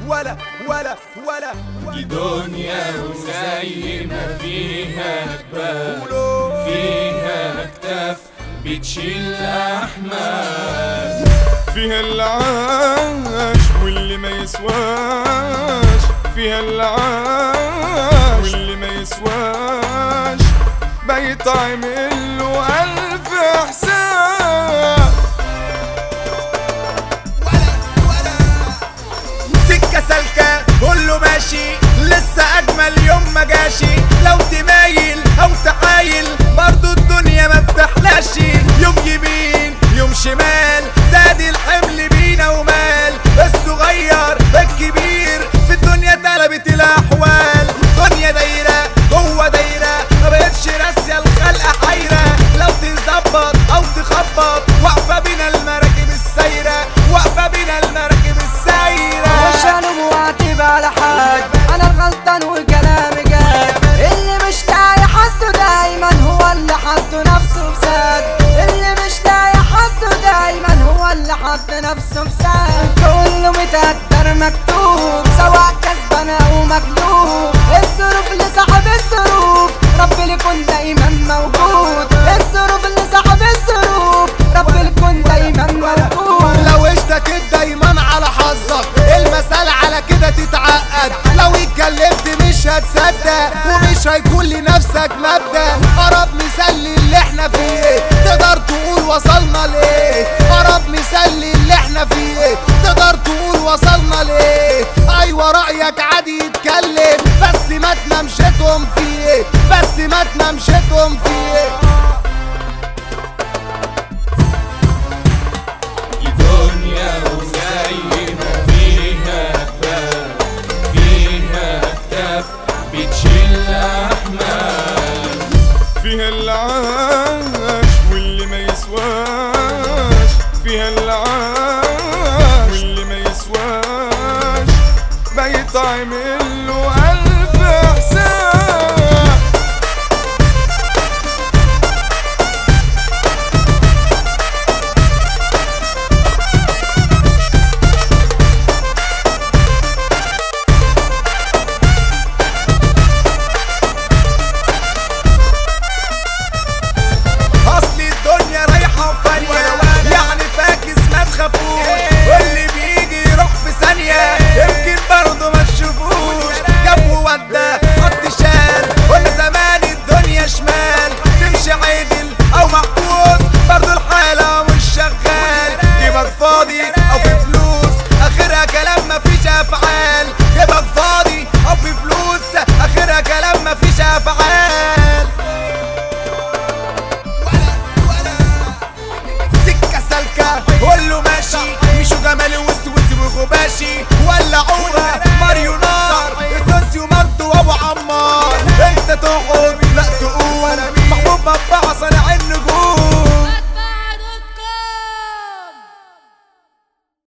ولا ولا ولا دي دنيا وزي ما فيها جبال قولوا فيها اكتاف بتشيل احمال فيها اللي عاش واللي ما يسواش فيها اللي عاش واللي ما يسواش بيتعمل له ألف حساب سكة سالكة كله ماشي لسه أجمل يوم ما جاشي لو تمايل أو تحايل برضو الدنيا ما بتحلاش يوم يمين يوم شمال زاد الحمل بينا ومال الصغير الكبير في الدنيا اتقلبت الأحوال دنيا دايرة جوه دايرة ما بقتش راسية الخلق حيرة لو تظبط أو تخبط واقفة بينا المراكب السايرة واقفة بينا المراكب السايرة مش هلوم واعتب على حد انا الغلطان وكلامي جاد اللي مش لاقي حاسه دايما هو اللي حط نفسه في سد اللي مش لاقي حاسه دايما هو اللي حط نفسه في سد كله متقدر مكتوب سواء كسبان او مغلوب الظروف اللي صاحب الظروف رب اللي يكون دايما موجود الظروف اللي صاحب الظروف رب اللي يكون دايما موجود لو اشتكيت دايما على حظك المسألة على كده تتعقد لو اتكلمت مش هتصدق ومش هيكون لنفسك مبدأ قرب مثال اللي احنا فيه تقدر تقول وصلنا ليه قرب مثال اللي احنا فيه تقدر تقول وصلنا ليه ايوه رأيك عادي يتكلم بس ما تنامشتهم فيه بس ما تنامشتهم فيه دي دنيا وزي ما فيها جبال فيها اكتاف بتشيل احمال فيها اللي عاش واللي ما يسواش فيها اللي عاش واللي ما يسواش بيتعمل له ألف حساب اصل الدنيا رايحة فانية يعني فاكس ما تخافوش واللي بيجي يروح في ثانية يمكن برضه ما تشوفوش جاب وودى حط شال قلنا زمان الدنيا شمال تمشي عدل او محبوس برضه الحالة مش شغال جيبك فاضي او في فلوس اخرها كلام مفيش افعال جيبك فاضي او في فلوس اخرها كلام مفيش افعال سكة سالكة كله ماشي مشوا جمالي وسط وسط وغباشي ولعونا